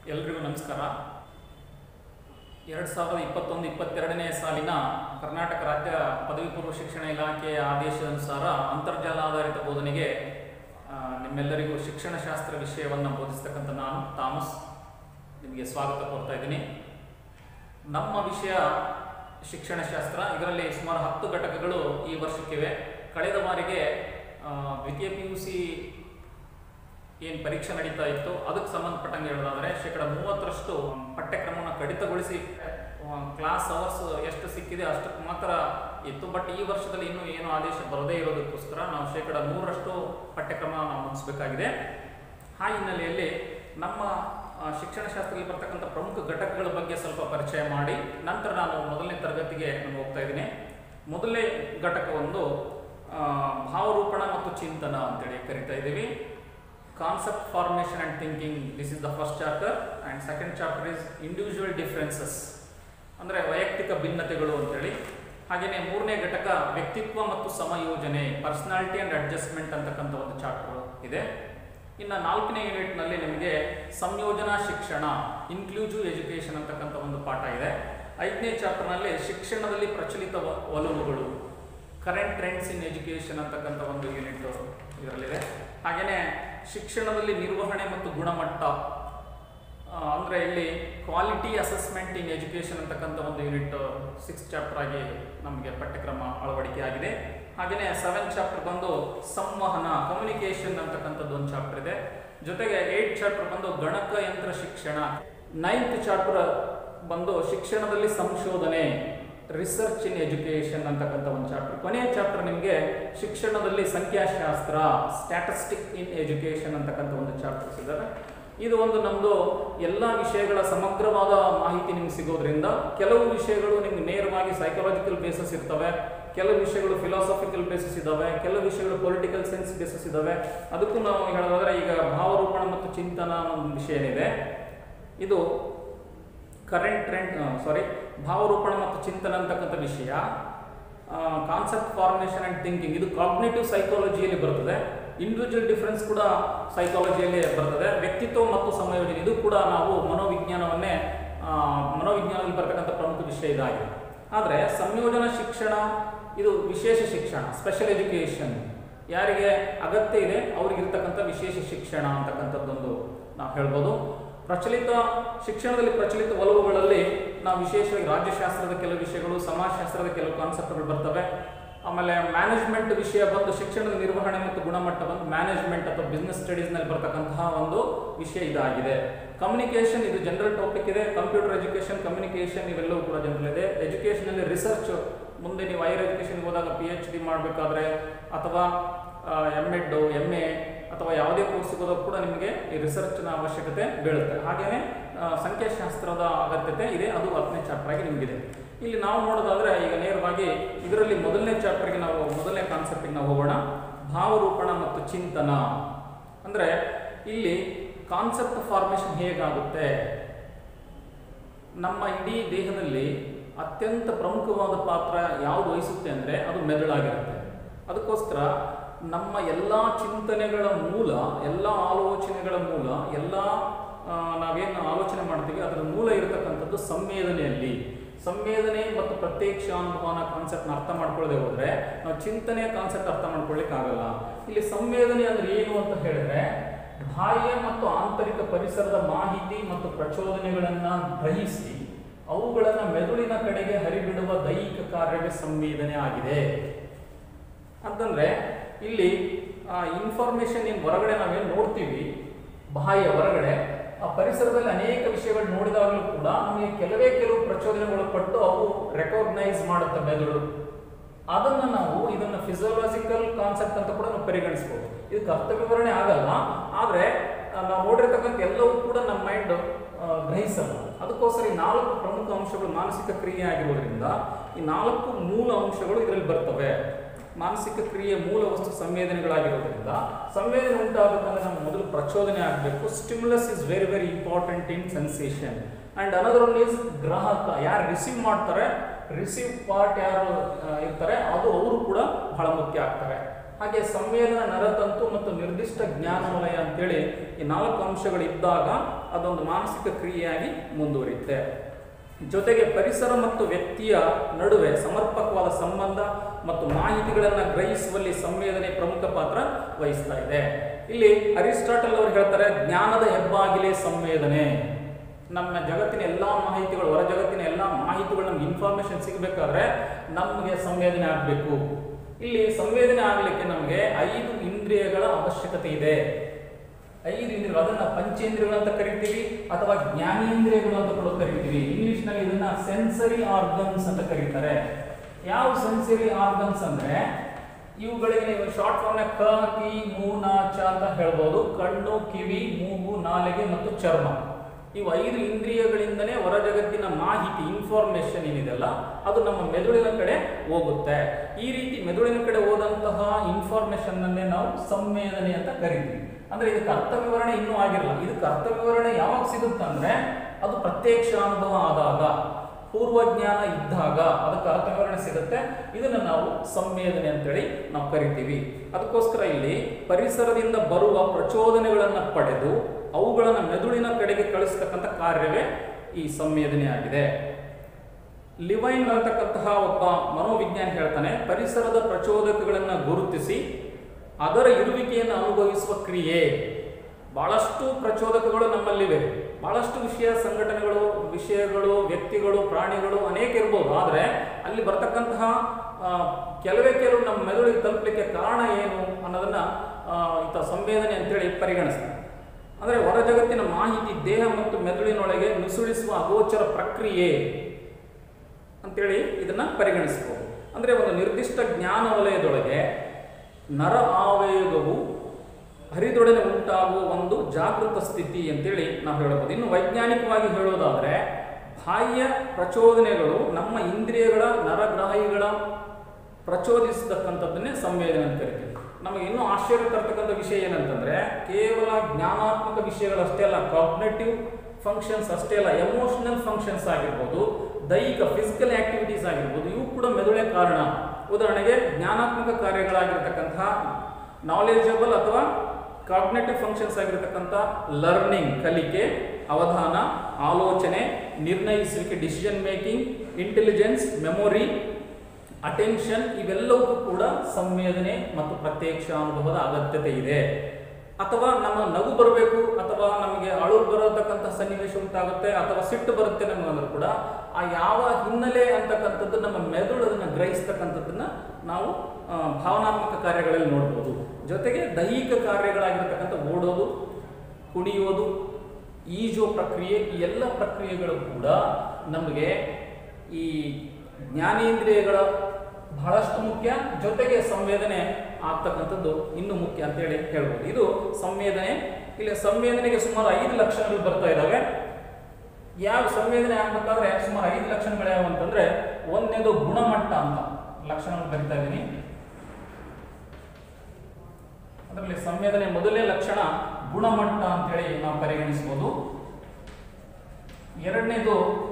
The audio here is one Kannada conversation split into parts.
ಎಲ್ರಿಗೂ ನಮಸ್ಕಾರ ಎರಡು ಸಾವಿರದ ಇಪ್ಪತ್ತೊಂದು ಇಪ್ಪತ್ತೆರಡನೇ ಸಾಲಿನ ಕರ್ನಾಟಕ ರಾಜ್ಯ ಪದವಿ ಪೂರ್ವ ಶಿಕ್ಷಣ ಇಲಾಖೆಯ ಆದೇಶಾನುಸಾರ ಅಂತರ್ಜಾಲ ಆಧಾರಿತ ಬೋಧನೆಗೆ ಆ, ನಿಮ್ಮೆಲ್ಲರಿಗೂ ಶಿಕ್ಷಣಶಾಸ್ತ್ರ ವಿಷಯವನ್ನು ಬೋಧಿಸ್ತಕ್ಕಂಥ ನಾನು ಥಾಮಸ್ ನಿಮಗೆ ಸ್ವಾಗತ ಕೋರ್ತಾ ಇದ್ದೀನಿ ನಮ್ಮ ವಿಷಯ ಶಿಕ್ಷಣಶಾಸ್ತ್ರ ಇದರಲ್ಲಿ ಸುಮಾರು ಹತ್ತು ಘಟಕಗಳು ಈ ವರ್ಷಕ್ಕಿವೆ ಕಳೆದ ಬಾರಿಗೆ ಆ, ದ್ವಿತೀಯ ಪಿ ಯು ಸಿ ಏನು ಪರೀಕ್ಷೆ ನಡೀತಾ ಇತ್ತು ಅದಕ್ಕೆ ಸಂಬಂಧಪಟ್ಟಂಗೆ ಹೇಳೋದಾದ್ರೆ ಶೇಕಡ ಮೂವತ್ತರಷ್ಟು ಪಠ್ಯಕ್ರಮವನ್ನು ಕಡಿತಗೊಳಿಸಿ ಕ್ಲಾಸ್ ಅವರ್ಸ್ ಎಷ್ಟು ಸಿಕ್ಕಿದೆ ಅಷ್ಟಕ್ಕೆ ಮಾತ್ರ ಇತ್ತು ಬಟ್ ಈ ವರ್ಷದಲ್ಲಿ ಇನ್ನೂ ಏನು ಆದೇಶ ಬರದೇ ಇರೋದಕ್ಕೋಸ್ಕರ ನಾವು ಶೇಕಡ ನೂರರಷ್ಟು ಪಠ್ಯಕ್ರಮ ನಾವು ಮುಗಿಸ್ಬೇಕಾಗಿದೆ ಆ ಹಿನ್ನೆಲೆಯಲ್ಲಿ ನಮ್ಮ ಆ, ಶಿಕ್ಷಣಶಾಸ್ತ್ರದಲ್ಲಿ ಬರ್ತಕ್ಕಂಥ ಪ್ರಮುಖ ಘಟಕಗಳ ಬಗ್ಗೆ ಸ್ವಲ್ಪ ಪರಿಚಯ ಮಾಡಿ ನಂತರ ನಾನು ಮೊದಲನೇ ತರಗತಿಗೆ ನಾನು ಹೋಗ್ತಾ ಇದ್ದೀನಿ ಮೊದಲನೇ ಘಟಕ ಒಂದು ಆ, ಭಾವರೂಪಣ ಮತ್ತು ಚಿಂತನ ಅಂತೇಳಿ ಕರಿತಾ ಇದ್ದೀವಿ concept formation and thinking this is the first chapter and second chapter is individual differences ಅಂದರೆ ವೈಯಕ್ತಿಕ ಭಿನ್ನತೆಗಳು ಅಂತೇಳಿ ಹಾಗೆಯೇ ಮೂರನೇ ಘಟಕ ವ್ಯಕ್ತಿತ್ವ ಮತ್ತು ಸಮಯೋಜನೆ ಪರ್ಸನಾಲಿಟಿ ಆ್ಯಂಡ್ ಅಡ್ಜಸ್ಟ್ಮೆಂಟ್ ಅಂತಕ್ಕಂಥ ಒಂದು ಚಾಪ್ಟರ್ ಇದೆ ಇನ್ನು ನಾಲ್ಕನೇ ಯೂನಿಟ್ನಲ್ಲಿ ನಿಮಗೆ ಸಂಯೋಜನಾ ಶಿಕ್ಷಣ ಇನ್ಕ್ಲೂಸಿವ್ ಎಜುಕೇಷನ್ ಅಂತಕ್ಕಂಥ ಒಂದು ಪಾಠ ಇದೆ ಐದನೇ ಚಾಪ್ಟರ್ನಲ್ಲಿ ಶಿಕ್ಷಣದಲ್ಲಿ ಪ್ರಚಲಿತ ವ- ಒಲವುಗಳು ಕರೆಂಟ್ ಟ್ರೆಂಡ್ಸ್ ಇನ್ ಎಜುಕೇಷನ್ ಅಂತಕ್ಕಂಥ ಒಂದು ಯೂನಿಟ್ ಇದರಲ್ಲಿದೆ ಹಾಗೆಯೇ ಶಿಕ್ಷಣದಲ್ಲಿ ನಿರ್ವಹಣೆ ಮತ್ತು ಗುಣಮಟ್ಟ ಆ, ಅಂದ್ರೆ ಇಲ್ಲಿ ಕ್ವಾಲಿಟಿ ಅಸೆಸ್ಮೆಂಟ್ ಇನ್ ಎಜುಕೇಷನ್ ಅಂತಕ್ಕಂಥ ಒಂದು ಯೂನಿಟ್ ಸಿಕ್ಸ್ ಚಾಪ್ಟರ್ ಆಗಿ ನಮಗೆ ಪಠ್ಯಕ್ರಮ ಅಳವಡಿಕೆ ಆಗಿದೆ ಹಾಗೆಯೇ ಸೆವೆನ್ ಚಾಪ್ಟರ್ ಬಂದು ಸಂವಹನ ಕಮ್ಯುನಿಕೇಷನ್ ಅಂತಕ್ಕಂಥದ್ದು ಒಂದು ಚಾಪ್ಟರ್ ಇದೆ ಜೊತೆಗೆ ಏಟ್ ಚಾಪ್ಟರ್ ಬಂದು ಗಣಕ ಯಂತ್ರ ಶಿಕ್ಷಣ ನೈನ್ತ್ ಚಾಪ್ಟರ್ ಬಂದು ಶಿಕ್ಷಣದಲ್ಲಿ ಸಂಶೋಧನೆ ರಿಸರ್ಚ್ ಇನ್ ಎಜುಕೇಷನ್ ಅಂತಕ್ಕಂಥ ಒಂದು ಚಾಪ್ಟರ್ ಕೊನೆಯ ಚಾಪ್ಟರ್ ನಿಮಗೆ ಶಿಕ್ಷಣದಲ್ಲಿ ಸಂಖ್ಯಾಶಾಸ್ತ್ರ ಸ್ಟ್ಯಾಟಿಸ್ಟಿಕ್ ಇನ್ ಎಜುಕೇಷನ್ ಅಂತಕ್ಕಂಥ ಒಂದು ಚಾಪ್ಟರ್ಸ್ ಇದ್ದಾರೆ ಇದು ಒಂದು ನಮ್ಮದು ಎಲ್ಲ ವಿಷಯಗಳ ಸಮಗ್ರವಾದ ಮಾಹಿತಿ ನಿಮ್ಗೆ ಸಿಗೋದ್ರಿಂದ ಕೆಲವು ವಿಷಯಗಳು ನಿಮ್ಗೆ ನೇರವಾಗಿ ಸೈಕಾಲಜಿಕಲ್ ಬೇಸಸ್ ಇರ್ತವೆ ಕೆಲವು ವಿಷಯಗಳು ಫಿಲಾಸಫಿಕಲ್ ಬೇಸಿಸ್ ಇದ್ದಾವೆ ಕೆಲವು ವಿಷಯಗಳು ಪೊಲಿಟಿಕಲ್ ಸೈನ್ಸ್ ಬೇಸಸ್ ಇದ್ದಾವೆ ಅದಕ್ಕೂ ನಾವು ಹೇಳೋದಾದ್ರೆ ಈಗ ಭಾವರೂಪಣ ಮತ್ತು ಚಿಂತನ ಅನ್ನೋ ಒಂದು ವಿಷಯ ಏನಿದೆ ಇದು ಕರೆಂಟ್ ಟ್ರೆಂಡ್ ಸಾರಿ ಭಾವರೂಪಣ ಮತ್ತು ಚಿಂತನ ಅಂತಕ್ಕಂಥ ವಿಷಯ ಕಾನ್ಸೆಪ್ಟ್ ಫಾರ್ಮೇಷನ್ ಆ್ಯಂಡ್ ಥಿಂಕಿಂಗ್ ಇದು ಕಾಗ್ನೇಟಿವ್ ಸೈಕಾಲಜಿಯಲ್ಲಿ ಬರ್ತದೆ ಇಂಡಿವಿಜುವಲ್ ಡಿಫರೆನ್ಸ್ ಕೂಡ ಸೈಕಾಲಜಿಯಲ್ಲಿ ಬರ್ತದೆ ವ್ಯಕ್ತಿತ್ವ ಮತ್ತು ಸಂಯೋಜನೆ ಇದು ಕೂಡ ನಾವು ಮನೋವಿಜ್ಞಾನವನ್ನೇ ಆ, ಮನೋವಿಜ್ಞಾನದಲ್ಲಿ ಬರ್ತಕ್ಕಂಥ ಪ್ರಮುಖ ವಿಷಯ ಇದಾಗಿದೆ ಆದರೆ ಸಂಯೋಜನಾ ಶಿಕ್ಷಣ ಇದು ವಿಶೇಷ ಶಿಕ್ಷಣ ಸ್ಪೆಷಲ್ ಎಜುಕೇಷನ್ ಯಾರಿಗೆ ಅಗತ್ಯ ಇದೆ ಅವ್ರಿಗೆ ಇರ್ತಕ್ಕಂಥ ವಿಶೇಷ ಶಿಕ್ಷಣ ಅಂತಕ್ಕಂಥದ್ದೊಂದು ನಾವು ಹೇಳ್ಬೋದು ಪ್ರಚಲಿತ ಶಿಕ್ಷಣದಲ್ಲಿ ಪ್ರಚಲಿತ ಒಲವುಗಳಲ್ಲಿ ನಾವು ವಿಶೇಷವಾಗಿ ರಾಜ್ಯಶಾಸ್ತ್ರದ ಕೆಲವು ವಿಷಯಗಳು ಸಮಾಜಶಾಸ್ತ್ರದ ಕೆಲವು ಕಾನ್ಸೆಪ್ಟ್ಗಳು ಬರ್ತವೆ ಆಮೇಲೆ ಮ್ಯಾನೇಜ್ಮೆಂಟ್ ವಿಷಯ ಬಂದು ಶಿಕ್ಷಣದ ನಿರ್ವಹಣೆ ಮತ್ತು ಗುಣಮಟ್ಟ ಬಂದು ಮ್ಯಾನೇಜ್ಮೆಂಟ್ ಅಥವಾ ಬಿಸ್ನೆಸ್ ಸ್ಟಡೀಸ್ನಲ್ಲಿ ಬರ್ತಕ್ಕಂತಹ ಒಂದು ವಿಷಯ ಇದಾಗಿದೆ ಕಮ್ಯುನಿಕೇಷನ್ ಇದು ಜನರಲ್ ಟಾಪಿಕ್ ಇದೆ ಕಂಪ್ಯೂಟರ್ ಎಜುಕೇಷನ್ ಕಮ್ಯುನಿಕೇಷನ್ ಇವೆಲ್ಲವೂ ಕೂಡ ಜನರಲ್ ಇದೆ ಎಜುಕೇಷನಲ್ಲಿ ರಿಸರ್ಚ್ ಮುಂದೆ ನೀವು ಹೈಯರ್ ಎಜುಕೇಷನ್ಗೆ ಹೋದಾಗ ಪಿ ಎಚ್ ಡಿ ಮಾಡಬೇಕಾದ್ರೆ ಅಥವಾ ಎಮ್ ಎಡ್ ಎಮ್ ಎ ಅಥವಾ ಯಾವುದೇ ಕೋರ್ಸ್ಗೆ ಹೋದಾಗ ಕೂಡ ನಿಮಗೆ ಈ ರಿಸರ್ಚ್ನ ಅವಶ್ಯಕತೆ ಬೀಳುತ್ತೆ ಹಾಗೆಯೇ ಆ, ಸಂಖ್ಯಾಶಾಸ್ತ್ರದ ಅಗತ್ಯತೆ ಇದೆ ಅದು ಹತ್ತನೇ ಚಾಪ್ಟರ್ ಆಗಿ ನಿಮಗಿದೆ ಇಲ್ಲಿ ನಾವು ನೋಡೋದಾದ್ರೆ ಈಗ ನೇರವಾಗಿ ಇದರಲ್ಲಿ ಮೊದಲನೇ ಚಾಪ್ಟರ್ಗೆ ನಾವು ಮೊದಲನೇ ಕಾನ್ಸೆಪ್ಟಿಗೆ ನಾವು ಹೋಗೋಣ ಭಾವರೂಪಣ ಮತ್ತು ಚಿಂತನ ಅಂದರೆ ಇಲ್ಲಿ ಕಾನ್ಸೆಪ್ಟ್ ಫಾರ್ಮೇಷನ್ ಹೇಗಾಗುತ್ತೆ ನಮ್ಮ ಇಡೀ ದೇಹದಲ್ಲಿ ಅತ್ಯಂತ ಪ್ರಮುಖವಾದ ಪಾತ್ರ ಯಾವುದು ವಹಿಸುತ್ತೆ ಅಂದರೆ ಅದು ಮೆದುಳಾಗಿರುತ್ತೆ ಅದಕ್ಕೋಸ್ಕರ ನಮ್ಮ ಎಲ್ಲ ಚಿಂತನೆಗಳ ಮೂಲ ಎಲ್ಲ ಆಲೋಚನೆಗಳ ಮೂಲ ಎಲ್ಲ ಆ, ನಾವೇನು ಆಲೋಚನೆ ಮಾಡ್ತೀವಿ ಅದರ ಮೂಲ ಇರತಕ್ಕಂಥದ್ದು ಸಂವೇದನೆಯಲ್ಲಿ ಸಂವೇದನೆ ಮತ್ತು ಪ್ರತ್ಯಕ್ಷ ಅನುಭವನ ಕಾನ್ಸೆಪ್ಟ್ನ ಅರ್ಥ ಮಾಡ್ಕೊಳ್ಳದೆ ಹೋದರೆ ನಾವು ಚಿಂತನೆಯ ಕಾನ್ಸೆಪ್ಟ್ ಅರ್ಥ ಮಾಡ್ಕೊಳ್ಳಿಕ್ಕಾಗಲ್ಲ ಇಲ್ಲಿ ಸಂವೇದನೆ ಅಂದ್ರೆ ಏನು ಅಂತ ಹೇಳಿದ್ರೆ ಬಾಹ್ಯ ಮತ್ತು ಆಂತರಿಕ ಪರಿಸರದ ಮಾಹಿತಿ ಮತ್ತು ಪ್ರಚೋದನೆಗಳನ್ನು ಗ್ರಹಿಸಿ ಅವುಗಳನ್ನು ಮೆದುಳಿನ ಕಡೆಗೆ ಹರಿಬಿಡುವ ದೈಹಿಕ ಕಾರ್ಯವೇ ಸಂವೇದನೆ ಆಗಿದೆ ಅಂತಂದ್ರೆ ಇಲ್ಲಿ ಇನ್ಫಾರ್ಮೇಶನ್ ಏನು ಹೊರಗಡೆ ನಾವೇನು ನೋಡ್ತೀವಿ ಬಾಹ್ಯ ಹೊರಗಡೆ ಆ ಪರಿಸರದಲ್ಲಿ ಅನೇಕ ವಿಷಯಗಳು ನೋಡಿದಾಗಲೂ ಕೂಡ ನಮಗೆ ಕೆಲವೇ ಕೆಲವು ಪ್ರಚೋದನೆಗಳು ಪಟ್ಟು ಅವು ರೆಕಾಗ್ನೈಸ್ ಮಾಡುತ್ತೆ ಮೆದುಳು ಅದನ್ನ ನಾವು ಇದನ್ನ ಫಿಸಿಯೋಲಾಜಿಕಲ್ ಕಾನ್ಸೆಪ್ಟ್ ಅಂತ ಕೂಡ ನಾವು ಪರಿಗಣಿಸ್ಬೋದು ಇದಕ್ಕೆ ಅರ್ಥ ವಿವರಣೆ ಆಗಲ್ಲ ಆದ್ರೆ ಆ, ನಾವು ನೋಡಿರ್ತಕ್ಕಂಥ ಎಲ್ಲವೂ ಕೂಡ ನಮ್ಮ ಮೈಂಡ್ ಗ್ರಹಿಸಲ್ಲ ಅದಕ್ಕೋಸ್ಕರ ಈ ನಾಲ್ಕು ಪ್ರಮುಖ ಅಂಶಗಳು ಮಾನಸಿಕ ಕ್ರಿಯೆ ಆಗಿರೋದ್ರಿಂದ ಈ ನಾಲ್ಕು ಮೂಲ ಅಂಶಗಳು ಇದರಲ್ಲಿ ಬರ್ತವೆ ಮಾನಸಿಕ ಕ್ರಿಯೆ ಮೂಲ ವಸ್ತು ಸಂವೇದನೆಗಳಾಗಿರೋದ್ರಿಂದ ಸಂವೇದನೆ ಉಂಟಾಗಬೇಕಂದ್ರೆ ನಮ್ಮ ಮೊದಲು ಪ್ರಚೋದನೆ ಆಗಬೇಕು stimulus is very very important in sensation and another one is ಗ್ರಾಹಕ ಯಾರು ರಿಸೀವ್ ಮಾಡ್ತಾರೆ ರಿಸೀವ್ ಪಾರ್ಟ್ ಯಾರು ಆ, ಇರ್ತಾರೆ ಅದು ಅವರು ಕೂಡ ಬಹಳ ಮುಖ್ಯ ಆಗ್ತಾರೆ ಹಾಗೆ ಸಂವೇದನ ನರತಂತು ಮತ್ತು ನಿರ್ದಿಷ್ಟ ಜ್ಞಾನ ವಲಯ ಅಂತೇಳಿ ಈ ನಾಲ್ಕು ಅಂಶಗಳಿದ್ದಾಗ ಅದೊಂದು ಮಾನಸಿಕ ಕ್ರಿಯೆಯಾಗಿ ಮುಂದುವರಿಯುತ್ತೆ ಜೊತೆಗೆ ಪರಿಸರ ಮತ್ತು ವ್ಯಕ್ತಿಯ ನಡುವೆ ಸಮರ್ಪಕವಾದ ಸಂಬಂಧ ಮತ್ತು ಮಾಹಿತಿಗಳನ್ನು ಗ್ರಹಿಸುವಲ್ಲಿ ಸಂವೇದನೆ ಪ್ರಮುಖ ಪಾತ್ರ ವಹಿಸ್ತಾ ಇದೆ ಇಲ್ಲಿ ಅರಿಸ್ಟಾಟಲ್ ಅವರು ಹೇಳ್ತಾರೆ ಜ್ಞಾನದ ಹೆಬ್ಬಾಗಿಲೇ ಸಂವೇದನೆ ನಮ್ಮ ಜಗತ್ತಿನ ಎಲ್ಲ ಮಾಹಿತಿಗಳು ಹೊರ ಜಗತ್ತಿನ ಎಲ್ಲ ಮಾಹಿತಿಗಳು ನಮ್ಗೆ ಇನ್ಫಾರ್ಮೇಶನ್ ಸಿಗಬೇಕಾದ್ರೆ ನಮಗೆ ಸಂವೇದನೆ ಆಗಬೇಕು ಇಲ್ಲಿ ಸಂವೇದನೆ ಆಗಲಿಕ್ಕೆ ನಮಗೆ ಐದು ಇಂದ್ರಿಯಗಳ ಅವಶ್ಯಕತೆ ಇದೆ ಐದು ಇಂದ್ರಿಯಗಳು ಅದನ್ನ ಪಂಚೇಂದ್ರಿಯಗಳು ಅಂತ ಕರಿತೀವಿ ಅಥವಾ ಜ್ಞಾನೇಂದ್ರಿಯಗಳು ಅಂತ ಕೂಡ ಕರಿತೀವಿ ಇಂಗ್ಲಿಷ್ ನಲ್ಲಿ ಇದನ್ನ ಸೆನ್ಸರಿ ಆರ್ಗನ್ಸ್ ಅಂತ ಕರೀತಾರೆ ಯಾವ ಸೆನ್ಸರಿ ಆರ್ಗನ್ಸ್ ಅಂದ್ರೆ ಇವುಗಳಿಗೆ ನೀವು ಶಾರ್ಟ್ ಫಾರ್ಮ್ ಕ ಕಿ ಮೂ ನ ಚ ಅಂತ ಹೇಳ್ಬೋದು ಕಣ್ಣು ಕಿವಿ ಮೂಗು ನಾಲಿಗೆ ಮತ್ತು ಚರ್ಮ ಇವು ಐದು ಇಂದ್ರಿಯಗಳಿಂದನೇ ಹೊರ ಜಗತ್ತಿನ ಮಾಹಿತಿ ಇನ್ಫಾರ್ಮೇಶನ್ ಏನಿದೆಲ್ಲ ಅದು ನಮ್ಮ ಮೆದುಳಿನ ಕಡೆ ಹೋಗುತ್ತೆ ಈ ರೀತಿ ಮೆದುಳಿನ ಕಡೆ ಹೋದಂತಹ ಇನ್ಫಾರ್ಮೇಶನ್ ಅನ್ನೇ ನಾವು ಸಂವೇದನೆ ಅಂತ ಕರಿತೀವಿ ಅಂದ್ರೆ ಇದಕ್ಕೆ ಅರ್ಥ ವಿವರಣೆ ಇನ್ನೂ ಆಗಿರಲ್ಲ ಇದಕ್ಕೆ ಅರ್ಥ ವಿವರಣೆ ಯಾವಾಗ ಸಿಗುತ್ತೆ ಅಂದ್ರೆ ಅದು ಪ್ರತ್ಯಕ್ಷ ಅನುಭವ ಆದಾಗ ಪೂರ್ವಜ್ಞಾನ ಇದ್ದಾಗ ಅದಕ್ಕೆ ಅರ್ಥ ವಿವರಣೆ ಸಿಗುತ್ತೆ ಇದನ್ನು ನಾವು ಸಂವೇದನೆ ಅಂತೇಳಿ ನಾವು ಕರಿತೀವಿ ಅದಕ್ಕೋಸ್ಕರ ಇಲ್ಲಿ ಪರಿಸರದಿಂದ ಬರುವ ಪ್ರಚೋದನೆಗಳನ್ನು ಪಡೆದು ಅವುಗಳನ್ನು ಮೆದುಳಿನ ಕಡೆಗೆ ಕಳಿಸ್ತಕ್ಕಂಥ ಕಾರ್ಯವೇ ಈ ಸಂವೇದನೆ ಆಗಿದೆ ಲಿವೈನ್ ಅಂತಕ್ಕಂತಹ ಒಬ್ಬ ಮನೋವಿಜ್ಞಾನಿ ಹೇಳ್ತಾನೆ ಪರಿಸರದ ಪ್ರಚೋದಕಗಳನ್ನು ಗುರುತಿಸಿ ಅದರ ಇರುವಿಕೆಯನ್ನು ಅನುಭವಿಸುವ ಕ್ರಿಯೆ ಬಹಳಷ್ಟು ಪ್ರಚೋದಕಗಳು ನಮ್ಮಲ್ಲಿವೆ ಬಹಳಷ್ಟು ವಿಷಯ ಸಂಘಟನೆಗಳು ವಿಷಯಗಳು ವ್ಯಕ್ತಿಗಳು ಪ್ರಾಣಿಗಳು ಅನೇಕ ಇರ್ಬೋದು ಆದರೆ ಅಲ್ಲಿ ಬರ್ತಕ್ಕಂತಹ ಆ, ಕೆಲವೇ ಕೆಲವು ನಮ್ಮ ಮೆದುಳಿಗೆ ತಲುಪಲಿಕ್ಕೆ ಕಾರಣ ಏನು ಅನ್ನೋದನ್ನ ಆ, ಈತ ಸಂವೇದನೆ ಅಂತೇಳಿ ಪರಿಗಣಿಸ್ತಾರೆ ಅಂದರೆ ಹೊರ ಜಗತ್ತಿನ ಮಾಹಿತಿ ದೇಹ ಮತ್ತು ಮೆದುಳಿನೊಳಗೆ ನುಸುಳಿಸುವ ಅಗೋಚರ ಪ್ರಕ್ರಿಯೆ ಅಂತೇಳಿ ಇದನ್ನ ಪರಿಗಣಿಸಬಹುದು ಅಂದರೆ ಒಂದು ನಿರ್ದಿಷ್ಟ ಜ್ಞಾನ ವಲಯದೊಳಗೆ ನರ ಆವೇಗವು ಹರಿದೊಡನೆ ಉಂಟಾಗುವ ಒಂದು ಜಾಗೃತ ಸ್ಥಿತಿ ಅಂತೇಳಿ ನಾವು ಹೇಳಬಹುದು ಇನ್ನು ವೈಜ್ಞಾನಿಕವಾಗಿ ಹೇಳೋದಾದ್ರೆ ಬಾಹ್ಯ ಪ್ರಚೋದನೆಗಳು ನಮ್ಮ ಇಂದ್ರಿಯಗಳ ನರಗ್ರಾಹಿಗಳ ಪ್ರಚೋದಿಸತಕ್ಕಂಥದ್ದನ್ನೇ ಸಂವೇದನೆ ಅಂತ ಕರಿತೀವಿ ನಮಗೆ ಇನ್ನೂ ಆಶ್ಚರ್ಯ ತರ್ತಕ್ಕಂಥ ವಿಷಯ ಏನಂತಂದ್ರೆ ಕೇವಲ ಜ್ಞಾನಾತ್ಮಕ ವಿಷಯಗಳಷ್ಟೇ ಅಲ್ಲ ಕಾಗ್ನೆಟಿವ್ ಫಂಕ್ಷನ್ಸ್ ಅಷ್ಟೇ ಅಲ್ಲ ಎಮೋಷನಲ್ ಫಂಕ್ಷನ್ಸ್ ಆಗಿರ್ಬೋದು ದೈಹಿಕ ಫಿಸಿಕಲ್ ಆಕ್ಟಿವಿಟೀಸ್ ಆಗಿರ್ಬೋದು ಇವು ಕೂಡ ಮೆದುಳೇ ಕಾರಣ ಉದಾಹರಣೆಗೆ ಜ್ಞಾನಾತ್ಮಕ ಕಾರ್ಯಗಳಾಗಿರ್ತಕ್ಕಂತಹ ನಾಲೆಜಬಲ್ ಅಥವಾ ಕಾಗ್ನೆಟಿವ್ ಫಂಕ್ಷನ್ಸ್ ಆಗಿರ್ತಕ್ಕಂಥ ಲರ್ನಿಂಗ್ ಕಲಿಕೆ ಅವಧಾನ ಆಲೋಚನೆ ನಿರ್ಣಯಿಸುವಿಕೆ decision making intelligence memory attention ಇವೆಲ್ಲವಕ್ಕೂ ಕೂಡ ಸಂವೇದನೆ ಮತ್ತು ಪ್ರತ್ಯಕ್ಷ ಅನುಭವದ ಅಗತ್ಯತೆ ಇದೆ ಅಥವಾ ನಮ್ಮ ನಗು ಬರಬೇಕು ಅಥವಾ ನಮಗೆ ಅಳು ಬರತಕ್ಕಂಥ ಸನ್ನಿವೇಶ ಉಂಟಾಗುತ್ತೆ ಅಥವಾ ಸಿಟ್ಟು ಬರುತ್ತೆ ನಮಗಂದ್ರೂ ಕೂಡ ಆ ಯಾವ ಹಿನ್ನೆಲೆ ಅಂತಕ್ಕಂಥದ್ದು ನಮ್ಮ ಮೆದುಳು ಅದನ್ನು ಗ್ರಹಿಸ್ತಕ್ಕಂಥದ್ದನ್ನ ನಾವು ಆ, ಭಾವನಾತ್ಮಕ ಕಾರ್ಯಗಳಲ್ಲಿ ನೋಡ್ಬೋದು ಜೊತೆಗೆ ದೈಹಿಕ ಕಾರ್ಯಗಳಾಗಿರ್ತಕ್ಕಂಥ ಓಡೋದು ಕುಡಿಯೋದು ಈಜೋ ಪ್ರಕ್ರಿಯೆ ಈ ಎಲ್ಲ ಪ್ರಕ್ರಿಯೆಗಳು ಕೂಡ ನಮಗೆ ಈ ಜ್ಞಾನೇಂದ್ರಿಯಗಳ ಬಹಳಷ್ಟು ಮುಖ್ಯ ಜೊತೆಗೆ ಸಂವೇದನೆ ಆಗ್ತಕ್ಕಂಥದ್ದು ಇನ್ನೂ ಮುಖ್ಯ ಅಂತೇಳಿ ಹೇಳ್ಬೋದು ಇದು ಸಂವೇದನೆ ಇಲ್ಲಿ ಸಂವೇದನೆಗೆ ಸುಮಾರು ಐದು ಲಕ್ಷಣಗಳು ಬರ್ತಾ ಇದ್ದಾವೆ ಯಾವ ಸಂವೇದನೆ ಆಗ್ಬೇಕಾದ್ರೆ ಸುಮಾರು ಐದು ಲಕ್ಷಣಗಳು ಯಾವ ಅಂತಂದ್ರೆ ಒಂದನೇದು ಗುಣಮಟ್ಟ ಅಂತ ಲಕ್ಷಣಗಳು ಬರಿತಾ ಇದ್ದೀನಿ ಅದರಲ್ಲಿ ಸಂವೇದನೆ ಮೊದಲನೇ ಲಕ್ಷಣ ಗುಣಮಟ್ಟ ಅಂತೇಳಿ ನಾವು ಪರಿಗಣಿಸಬಹುದು ಎರಡನೇದು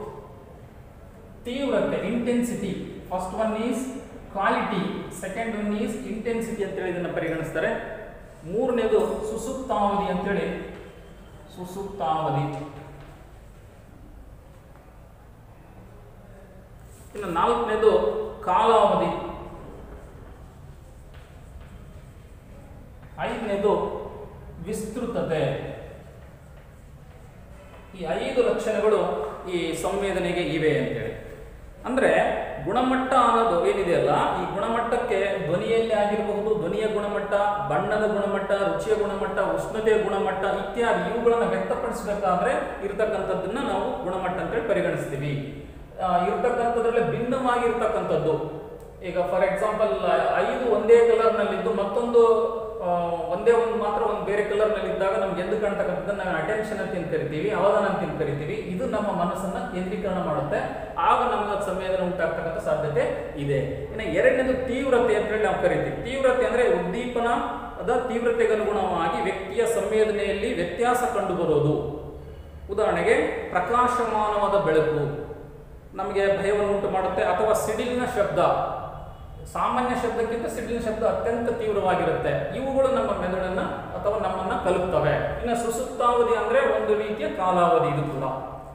ತೀವ್ರತೆ intensity first one is quality second one is intensity ಅಂತೇಳಿ ಇದನ್ನು ಪರಿಗಣಿಸ್ತಾರೆ ಮೂರನೇದು ಸುಸುಪ್ತಾವಧಿ ಅಂತೇಳಿ ಸುಸುಪ್ತಾವಧಿ ಇನ್ನು ನಾಲ್ಕನೇದು ಕಾಲಾವಧಿ ಐದನೇದು ವಿಸ್ತೃತತೆ ಈ ಐದು ಲಕ್ಷಣಗಳು ಈ ಸಂವೇದನೆಗೆ ಇವೆ ಅಂತೇಳಿ ಅಂದ್ರೆ ಗುಣಮಟ್ಟ ಅನ್ನೋದು ಏನಿದೆಯಲ್ಲ ಈ ಗುಣಮಟ್ಟಕ್ಕೆ ಧ್ವನಿಯಲ್ಲಿ ಆಗಿರಬಹುದು ಧ್ವನಿಯ ಗುಣಮಟ್ಟ ಬಣ್ಣದ ಗುಣಮಟ್ಟ ರುಚಿಯ ಗುಣಮಟ್ಟ ಉಷ್ಣತೆಯ ಗುಣಮಟ್ಟ ಇತ್ಯಾದಿ ಇವುಗಳನ್ನು ವ್ಯಕ್ತಪಡಿಸಬೇಕಾದ್ರೆ ಇರತಕ್ಕಂಥದ್ದನ್ನ ನಾವು ಗುಣಮಟ್ಟ ಅಂತೇಳಿ ಪರಿಗಣಿಸ್ತೀವಿ ಆ, ಇರ್ತಕ್ಕಂಥದ್ರಲ್ಲಿ ಭಿನ್ನವಾಗಿರ್ತಕ್ಕಂಥದ್ದು ಈಗ ಫಾರ್ ಎಕ್ಸಾಂಪಲ್ ಐದು ಒಂದೇ ಕಲರ್ನಲ್ಲಿದ್ದು ಮತ್ತೊಂದು ಆ, ಒಂದೇ ಒಂದು ಮಾತ್ರ ಒಂದು ಬೇರೆ ಕಲರ್ನಲ್ಲಿ ಇದ್ದಾಗ ನಮ್ಗೆ ಎಂದು ಕಾಣ್ತಕ್ಕಂಥದ್ದನ್ನ ನಾವು ಅಟೆನ್ಷನ್ ಅಂತ ಏನ್ ಕರಿತೀವಿ ಅವಧಾನ ಅಂತ ಏನ್ ಕರಿತೀವಿ ಇದು ನಮ್ಮ ಮನಸ್ಸನ್ನ ಕೇಂದ್ರೀಕರಣ ಮಾಡುತ್ತೆ ಆಗ ನಮ್ಗೆ ಅದು ಸಂವೇದನೆ ಉಂಟಾಗ್ತಕ್ಕಂಥ ಸಾಧ್ಯತೆ ಇದೆ ಇನ್ನು ಎರಡನೇದು ತೀವ್ರತೆ ಅಂತ ಹೇಳಿ ನಾವು ಕರಿತೀವಿ ತೀವ್ರತೆ ಅಂದ್ರೆ ಉದ್ದೀಪನ ಅದ ತೀವ್ರತೆಗೆ ಅನುಗುಣವಾಗಿ ವ್ಯಕ್ತಿಯ ಸಂವೇದನೆಯಲ್ಲಿ ವ್ಯತ್ಯಾಸ ಕಂಡು ಬರೋದು ಉದಾಹರಣೆಗೆ ಪ್ರಕಾಶಮಾನವಾದ ಬೆಳಕು ನಮಗೆ ಭಯವನ್ನು ಉಂಟು ಮಾಡುತ್ತೆ ಅಥವಾ ಸಿಡಿಲಿನ ಶಬ್ದ ಸಾಮಾನ್ಯ ಶಬ್ದಕ್ಕಿಂತ ಸಿಡಿಲಿನ ಶಬ್ದ ಅತ್ಯಂತ ತೀವ್ರವಾಗಿರುತ್ತೆ ಇವುಗಳು ನಮ್ಮ ಮೆದುಳನ್ನ ಅಥವಾ ನಮ್ಮನ್ನ ಕಲುಕ್ತವೆ ಇನ್ನು ಸುಸುಪ್ತಾವಧಿ ಅಂದ್ರೆ ಒಂದು ರೀತಿಯ ಕಾಲಾವಧಿ ಇದು ಕೂಡ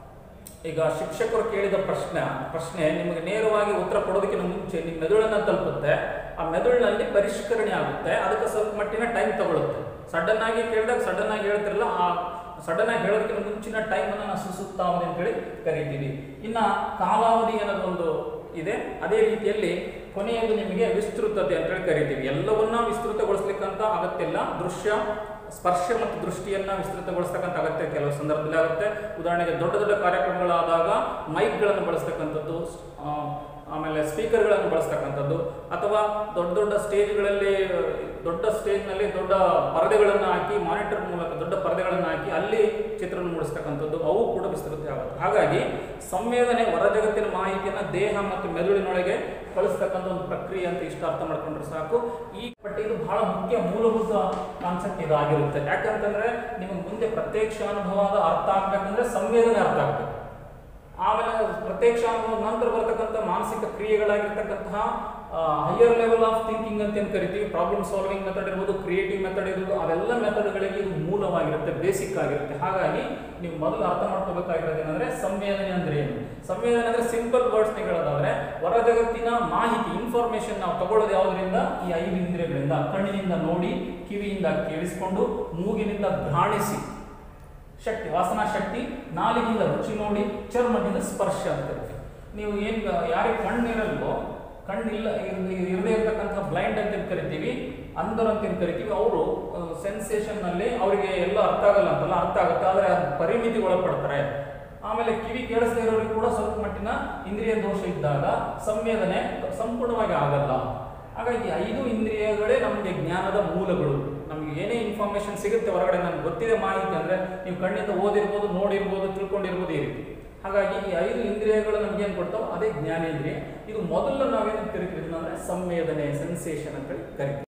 ಈಗ ಶಿಕ್ಷಕರು ಕೇಳಿದ ಪ್ರಶ್ನೆ ಪ್ರಶ್ನೆ ನಿಮಗೆ ನೇರವಾಗಿ ಉತ್ತರ ಕೊಡೋದಕ್ಕಿಂತ ಮುಂಚೆ ನಿಮ್ಮ ಮೆದುಳನ್ನ ತಲುಪುತ್ತೆ ಆ ಮೆದುಳಿನಲ್ಲಿ ಪರಿಷ್ಕರಣೆ ಆಗುತ್ತೆ ಅದಕ್ಕೆ ಸ್ವಲ್ಪ ಮಟ್ಟಿನ ಟೈಮ್ ತಗೊಳುತ್ತೆ ಸಡನ್ ಆಗಿ ಕೇಳಿದಾಗ ಸಡನ್ ಆಗಿ ಹೇಳ್ತಿರಲ್ಲ ಆ ಸಡನ್ ಆಗಿ ಹೇಳೋದಕ್ಕಿಂತ ಮುಂಚಿನ ಟೈಮನ್ನು ನಾವು ಸುಸುಪ್ತಾವಧಿ ಅಂತೇಳಿ ಕರಿತೀವಿ ಇನ್ನ ಕಾಲಾವಧಿ ಅನ್ನೋದೊಂದು ಇದೆ ಅದೇ ರೀತಿಯಲ್ಲಿ ಕೊನೆಯದು ನಿಮಗೆ ವಿಸ್ತೃತತೆ ಅಂತೇಳಿ ಕರಿತೀವಿ ಎಲ್ಲವನ್ನ ವಿಸ್ತೃತಗೊಳಿಸ್ಲಿಕ್ಕಂತ ಅಗತ್ಯ ಇಲ್ಲ ದೃಶ್ಯ ಸ್ಪರ್ಶ ಮತ್ತು ದೃಷ್ಟಿಯನ್ನ ವಿಸ್ತೃತಗೊಳಿಸ್ತಕ್ಕಂಥ ಅಗತ್ಯ ಕೆಲವು ಸಂದರ್ಭದಲ್ಲಿ ಆಗುತ್ತೆ ಉದಾಹರಣೆಗೆ ದೊಡ್ಡ ದೊಡ್ಡ ಕಾರ್ಯಕ್ರಮಗಳಾದಾಗ ಮೈಕ್ಗಳನ್ನು ಬಳಸ್ತಕ್ಕಂಥದ್ದು ಆ, ಆಮೇಲೆ ಸ್ಪೀಕರ್ಗಳನ್ನು ಬಳಸ್ತಕ್ಕಂಥದ್ದು ಅಥವಾ ದೊಡ್ಡ ದೊಡ್ಡ ಸ್ಟೇಜ್ಗಳಲ್ಲಿ ದೊಡ್ಡ ಸ್ಟೇಜ್ನಲ್ಲಿ ದೊಡ್ಡ ಪರದೆಗಳನ್ನು ಹಾಕಿ ಮಾನಿಟರ್ ಮೂಲಕ ದೊಡ್ಡ ಪರದೆಗಳನ್ನು ಹಾಕಿ ಅಲ್ಲಿ ಚಿತ್ರಣ ಮೂಡಿಸ್ತಕ್ಕಂಥದ್ದು ಅವು ಕೂಡ ವಿಸ್ತೃತ ಆಗುತ್ತೆ ಹಾಗಾಗಿ ಸಂವೇದನೆ ಹೊರ ಜಗತ್ತಿನ ಮಾಹಿತಿಯನ್ನು ದೇಹ ಮತ್ತು ಮೆದುಳಿನೊಳಗೆ ಕಳಿಸ್ತಕ್ಕಂಥ ಒಂದು ಪ್ರಕ್ರಿಯೆ ಅಂತ ಇಷ್ಟ ಅರ್ಥ ಮಾಡ್ಕೊಂಡ್ರೆ ಸಾಕು ಈ ಬಟ್ ಇದು ಬಹಳ ಮುಖ್ಯ ಮೂಲಭೂತ ಕಾನ್ಸೆಪ್ಟ್ ಇದಾಗಿರುತ್ತೆ ಯಾಕಂತಂದ್ರೆ ನಿಮಗೆ ಮುಂದೆ ಪ್ರತ್ಯಕ್ಷ ಅನುಭವದ ಅರ್ಥ ಆಗ್ಬೇಕಂದ್ರೆ ಸಂವೇದನೆ ಅರ್ಥ ಆಗ್ಬೇಕು ಆಮೇಲೆ ಪ್ರತ್ಯಕ್ಷ ಅನುಭವದ ನಂತರ ಬರ್ತಕ್ಕಂಥ ಮಾನಸಿಕ ಕ್ರಿಯೆಗಳಾಗಿರ್ತಕ್ಕಂತಹ ಹೈಯರ್ ಲೆವೆಲ್ ಆಫ್ ಥಿಂಕಿಂಗ್ ಅಂತ ಏನು ಕರಿತೀವಿ ಪ್ರಾಬ್ಲಮ್ ಸಾಲ್ವಿಂಗ್ ಮೆಥಡ್ ಇರ್ಬೋದು ಕ್ರಿಯೇಟಿವ್ ಮೆಥಡ್ ಇರ್ಬೋದು ಅವೆಲ್ಲ ಮೆಥಡ್ಗಳಿಗೆ ಇದು ಮೂಲವಾಗಿರುತ್ತೆ ಬೇಸಿಕ್ ಆಗಿರುತ್ತೆ ಹಾಗಾಗಿ ನೀವು ಮೊದಲು ಅರ್ಥ ಮಾಡ್ಕೋಬೇಕಾಗಿರೋದು ಏನಂದ್ರೆ ಸಂವೇದನೆ ಅಂದ್ರೆ ಏನು ಸಂವೇದನೆ ಅಂದ್ರೆ ಸಿಂಪಲ್ ವರ್ಡ್ಸ್ ಹೇಳೋದಾದ್ರೆ ಹೊರ ಜಗತ್ತಿನ ಮಾಹಿತಿ ಇನ್ಫಾರ್ಮೇಶನ್ ನಾವು ತಗೊಳ್ಳೋದು ಯಾವುದರಿಂದ ಈ ಐದು ಇಂದ್ರಿಯಗಳಿಂದ ಕಣ್ಣಿನಿಂದ ನೋಡಿ ಕಿವಿಯಿಂದ ಕೇಳಿಸಿಕೊಂಡು ಮೂಗಿನಿಂದ ಘ್ರಾಣಿಸಿ ಶಕ್ತಿ ವಾಸನಾ ಶಕ್ತಿ ನಾಲಿಗೆಯಿಂದ ರುಚಿ ನೋಡಿ ಚರ್ಮದಿಂದ ಸ್ಪರ್ಶ ಅಂತ ಕರಿತೀವಿ ನೀವು ಏನು ಯಾರಿಗೆ ಕಣ್ಣಿರಲ್ವೋ ಕಣ್ಣಿಲ್ಲ ಇರ್- ಇರದೇ ಇರತಕ್ಕಂಥ ಬ್ಲೈಂಡ್ ಅಂತ ಏನ್ ಕರಿತೀವಿ ಅಂಧರು ಅಂತ ಏನ್ ಕರಿತೀವಿ ಅವರು ಸೆನ್ಸೇಷನ್ ನಲ್ಲಿ ಅವರಿಗೆ ಎಲ್ಲ ಅರ್ಥ ಆಗಲ್ಲ ಅಂತಲ್ಲ ಅರ್ಥ ಆಗುತ್ತೆ ಆದರೆ ಅದು ಪರಿಮಿತಿ ಒಳಪಡ್ತಾರೆ ಆಮೇಲೆ ಕಿವಿ ಕೇಳಿಸದೇ ಇರೋರಿಗೆ ಕೂಡ ಸ್ವಲ್ಪ ಮಟ್ಟಿನ ಇಂದ್ರಿಯ ದೋಷ ಇದ್ದಾಗ ಸಂವೇದನೆ ಸಂಪೂರ್ಣವಾಗಿ ಆಗಲ್ಲ ಹಾಗಾಗಿ ಐದು ಇಂದ್ರಿಯಗಳೇ ನಮಗೆ ಜ್ಞಾನದ ಮೂಲಗಳು ನಮಗೆ ಏನೇ ಇನ್ಫಾರ್ಮೇಶನ್ ಸಿಗುತ್ತೆ ಹೊರಗಡೆ ನಮ್ಗೆ ಗೊತ್ತಿದೆ ಮಾಹಿತಿ ಅಂದ್ರೆ ನೀವು ಕಣ್ಣಿಂದ ಓದಿರ್ಬೋದು ನೋಡಿರ್ಬೋದು ತಿಳ್ಕೊಂಡಿರ್ಬೋದು ಈ ರೀತಿ ಹಾಗಾಗಿ ಈ ಐದು ಇಂದ್ರಿಯಗಳು ನಮ್ಗೆ ಏನು ಕೊಡ್ತಾವೆ ಅದೇ ಜ್ಞಾನೇಂದ್ರಿಯ ಇದು ಮೊದಲು ನಾವೇನು ಕರಿತೀವಿ ಅಂದ್ರೆ ಸಂವೇದನೆ ಸೆನ್ಸೇಷನ್ ಅಂತ ಹೇಳಿ ಕರಿತೀವಿ